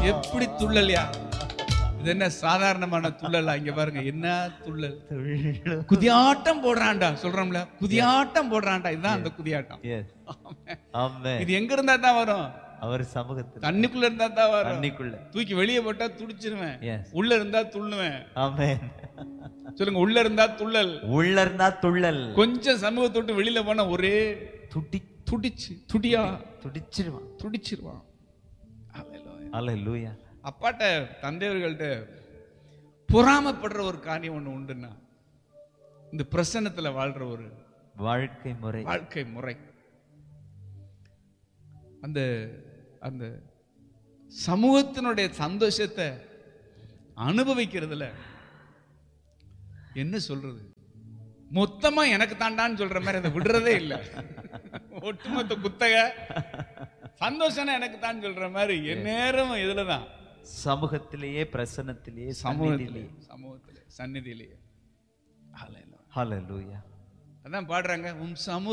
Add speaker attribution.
Speaker 1: எப்படி துள்ளல்யா இது என்ன சாதாரணமான துள்ளலா இங்க பாருங்க என்ன துள்ளல்
Speaker 2: துள்ளும்.
Speaker 1: குதியாட்டம் போடுறான்டா சொல்றோம்ல குதியாட்டம் போடுறான்டா இதுதான் அந்த குதியாட்டம்
Speaker 2: Yes. ஆமென்.
Speaker 1: இது எங்க இருந்தா தான் வரும்
Speaker 2: அவர் சமூகத்தில்
Speaker 1: தண்ணிக்குள்ள இருந்தா தான் வரும்
Speaker 2: தண்ணிக்குள்ள
Speaker 1: தூக்கி வெளியே போட்டா துடிச்சிருவேன்
Speaker 2: Yes.
Speaker 1: உள்ள இருந்தா துள்ளுவேன்
Speaker 2: ஆமென்
Speaker 1: சொல்லுங்க உள்ள இருந்தா துள்ளல்
Speaker 2: உள்ள இருந்தா துள்ளல்
Speaker 1: கொஞ்சம் சமூகத்தை விட்டு வெளியில போனா ஒரே
Speaker 2: துடி
Speaker 1: துடிச்சு துடியா
Speaker 2: துடிச்சிருவான்
Speaker 1: துடிச்சிருவான் Hallelujah.
Speaker 2: அல்லேலூயா
Speaker 1: அப்பாட்ட தந்தையர்கள்ட்ட பொறாமப்படுற ஒரு காரியம் ஒண்ணு உண்டுன்னா இந்த பிரசன்னத்துல வாழ்ற ஒரு
Speaker 2: வாழ்க்கை முறை
Speaker 1: வாழ்க்கை முறை அந்த அந்த சமூகத்தினுடைய சந்தோஷத்தை அனுபவிக்கிறதுல என்ன சொல்றது மொத்தமா எனக்கு தாண்டான்னு சொல்ற மாதிரி அதை விடுறதே இல்லை ஒட்டுமொத்த குத்தக சந்தோஷம் எனக்கு தான் சொல்ற மாதிரி என் நேரம் இதுலதான்
Speaker 2: சமூகத்திலேயே பிரசன்னத்திலேயே
Speaker 1: சமூகத்திலே
Speaker 2: சமூகத்திலேயே
Speaker 1: சமூகத்திலே சந்நிதியிலேயே Hallelujah.
Speaker 2: ஹalleluya
Speaker 1: அதான் பாடுறாங்க உம் சமூக